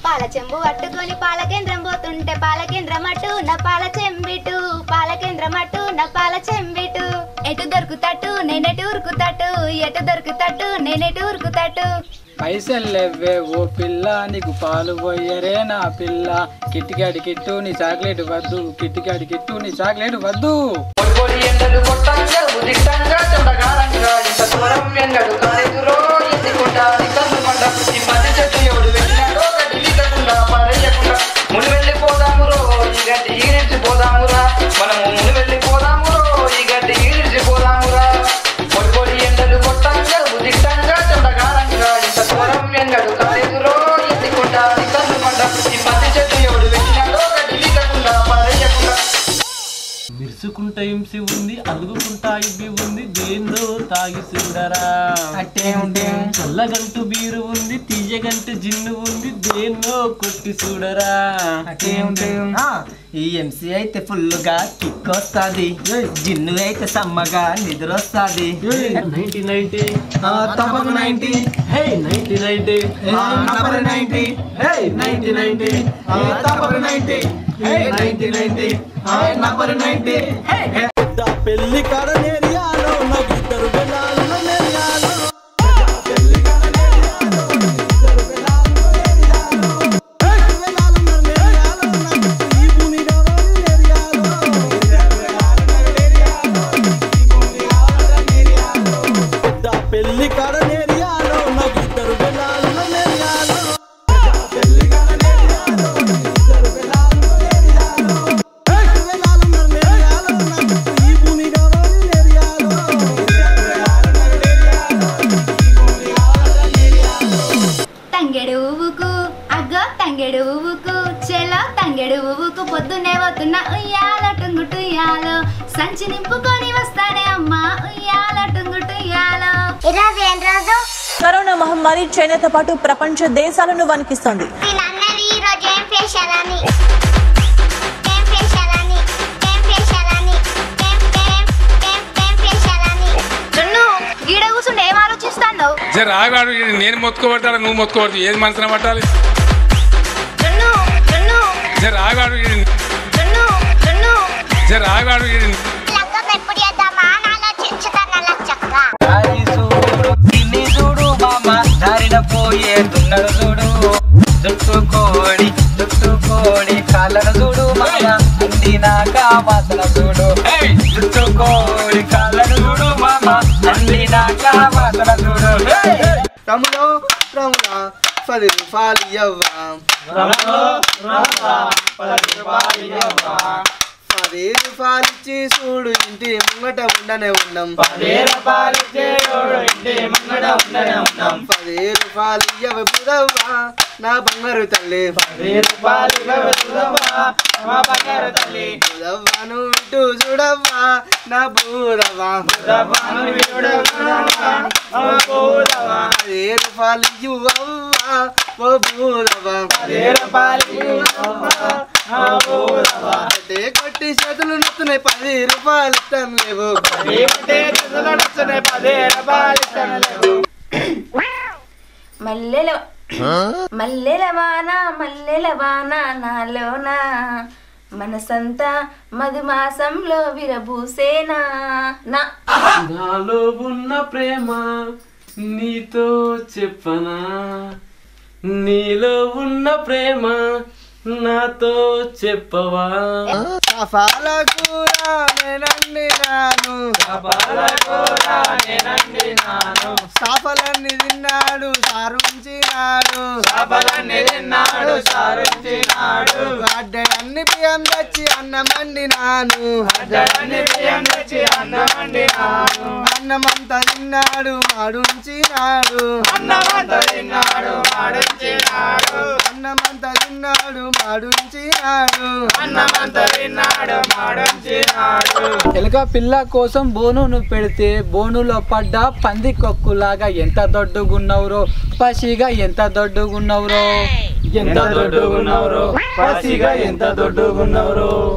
పాల చెంబు పట్టుకొని పాలకేంద్రం పోతుంటే పాలకేంద్రం అటు నా పాల చెంబిటు పాలకేంద్రం అటు నా పాల చెంబిటు ఎటు దొరుకుతట్టు నేనెటు ఉరుకుతట్టు ఎటు దొరుకుతట్టు నేనెటు ఉరుకుతట్టు పైసలు లేవే ఓ పిల్ల నీకు పాలు పోయరే నా పిల్ల కిట్టికాడి కిట్టు నీ చాక్లెట్ వద్దు కిట్టికాడి కిట్టు నీ చాక్లెట్ వద్దు పొడి ఎండలు కొట్టంగా ఉదిట్టంగా చండగారంగా ఇంత దూరం ఎండలు కాలేదురో ఎందుకుంటా నికన్నుకుంటా ఈ మధ్య చెట్టు ఎవడు వెళ్ళినాడో గడ్డి లీకకుండా పారేయకుండా ముని వెళ్ళిపోదామురో ఈ గడ్డి ఈడిచి పోదామురా మనము ముని వెళ్ళిపోదామురో ఈ గడ్డి ఈడిచి పోదామురా పొడి పొడి ఎండలు కొట్టంగా ఉదిట్టంగా చండగారంగా ఇంత దూరం ఎండలు కాలేదురో ఎందుకుంటా నికన్నుకుంటా ఈ మధ్య చెట్టు ఎవడు వెళ్ళినాడో గడ్డి లీకకుండా పారేయకుండా మిరుసుకుంటా ఇంసి ఉంది అలుగుకుంటా ఇబ్బి ఉంది దేందో తాగి చూడరా అట్టే ఉంటే చల్లగంటు బీరు ఉంది తీయగంటు జిన్ను ఉంది దేన్నో కొట్టి చూడరా అట్టే ఉంటే ఈ ఎంసీ అయితే ఫుల్గా కిక్ వస్తుంది జిన్ను అయితే సమ్మగా నిద్ర వస్తుంది నైన్టీ నైన్టీ తప్పకు ninety hey ninety ninety number ninety ninety ninety తప్పకు ninety ninety ninety number ninety పెళ్లి కాడ నేరియాలో నాకు ఇద్దరు పిల్లలు నేరియాలో పెళ్లి కాడ నేరియాలో నాకు ఇద్దరు పిల్లలు నేరియాలో తంగెడు ఊవుకు అగ్గో తంగెడు ఊవుకు చెలో తంగెడు ఊవుకు పొద్దున్నే పోతున్నా ఉయ్యాల టుంగుటు ఉయ్యాలో సంచి నింపుకొని వస్తానే అమ్మా ఉయ్యాల టుంగుటు ఉయ్యాలో ఈరోజు ఏం రోజు కరోనా మహమ్మారి చైనాతో పాటు ప్రపంచ దేశాలను వణికిస్తోంది వీళ్ళందరూ ఈరోజు ఏం చేశారని ఏం చేశారని ఏం చేశారని ఏం ఏం ఏం ఏం చేశారని జున్ను గీడ కూర్చుండి ఏం ఆలోచిస్తాను జర ఆగాడు ఈడ నేను మొత్తుకోబట్టాలి నువ్వు మొత్తుకోబట్టి ఏది మనసున పట్టాలి జున్ను జున్ను జర ఆగాడు ఈడ జున్ను జున్ను జర ఆగాడు ఈడ లగ్గం ఎప్పుడు చేద్దామా అని ఆలోచించుతాను లచ్చక్క దారి చూడు తిని చూడు మామ దారిన పోయే దున్నడు చూడు జుట్టు కోడి జుట్టు కోడి కాళ్ళను చూడు మామ అందినాక వాసన చూడు జుట్టు కోడి కాళ్ళను చూడు మామ అందినాక వాసన చూడు రములో రముల పది రూపాయలు ఇవ్వా పది రూపాయలు ఇచ్చి చూడు ఇంటి ముంగట ఉండనే ఉన్నాం పది రూపాయలు ఇవ్వ పుదవ్వా నా బంగారు తల్లి పుదవ్వను ఇటు చూడవ్వా నా బూరవ్వా పది రూపాయలు ఇవ్వవ్వా ఓ బూరవ్వా అటే కొట్టి చేతులు నొత్తున్నాయి పది రూపాయలు ఇస్తాను లేవు మల్లెల మల్లెల వాన మల్లెల వాన నాలోన మనసంతా మధుమాసంలో విరబూసేనా నా నాలో ఉన్న ప్రేమ నీతో చెప్పనా నీలో ఉన్న ప్రేమ నాతో చెప్పవా సఫాల కూర నేనండి నాను సాఫలన్నీ తిన్నాడు సారుంచినాడు అడ్డలన్నీ బియ్యం తెచ్చి అన్నమండి నాను అన్నమంతా తిన్నాడు మాడుంచినాడు అన్నమంతా తిన్నాడు మాడుంచినాడు ఎలుక పిల్ల కోసం బోనును పెడితే బోనులో పడ్డ పంది కొక్కులాగా ఎంత దొడ్డుగున్నవరో పసిగా ఎంత దొడ్డుగున్నవరో ఎంత దొడ్డుగున్నవరో పసిగా ఎంత దొడ్డుగున్నవరో